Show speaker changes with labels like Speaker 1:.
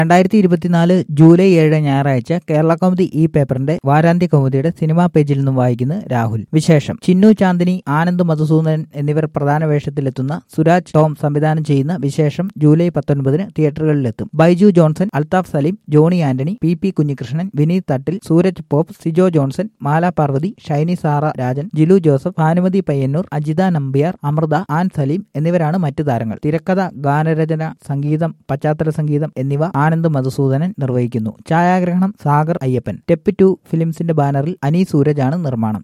Speaker 1: രണ്ടായിരത്തി ഇരുപത്തിനാല് ജൂലൈ ഏഴ് ഞായറാഴ്ച കേരള കൗമുദി ഈ പേപ്പറിന്റെ വാരാന്ത്യ കൗമുദിയുടെ സിനിമാ പേജിൽ നിന്നും വായിക്കുന്നു രാഹുൽ വിശേഷം ചിന്നു ചാന്ദിനി ആനന്ദ് മധുസൂദനൻ എന്നിവർ പ്രധാന വേഷത്തിലെത്തുന്ന സുരാജ് ടോം സംവിധാനം ചെയ്യുന്ന വിശേഷം ജൂലൈ പത്തൊൻപതിന് തിയേറ്ററുകളിലെത്തും ബൈജു ജോൺസൺ അൽതാഫ് സലീം ജോണി ആന്റണി പി പി കുഞ്ഞികൃഷ്ണൻ വിനീത് തട്ടിൽ സൂരജ് പോപ്പ് സിജോ ജോൺസൺ മാല പാർവതി ഷൈനി സാറ രാജൻ ജിലു ജോസഫ് ഭാനുമതി പയ്യന്നൂർ അജിത നമ്പ്യാർ അമൃത ആൻ സലീം എന്നിവരാണ് മറ്റു താരങ്ങൾ തിരക്കഥ ഗാനരചന സംഗീതം പശ്ചാത്തല സംഗീതം എന്നിവ ആനന്ദ് മധുസൂദനൻ നിർവഹിക്കുന്നു ഛായാഗ്രഹണം സാഗർ അയ്യപ്പൻ ടെപ്പ് ടു ഫിലിംസിന്റെ ബാനറിൽ അനി സൂരജാണ് നിർമ്മാണം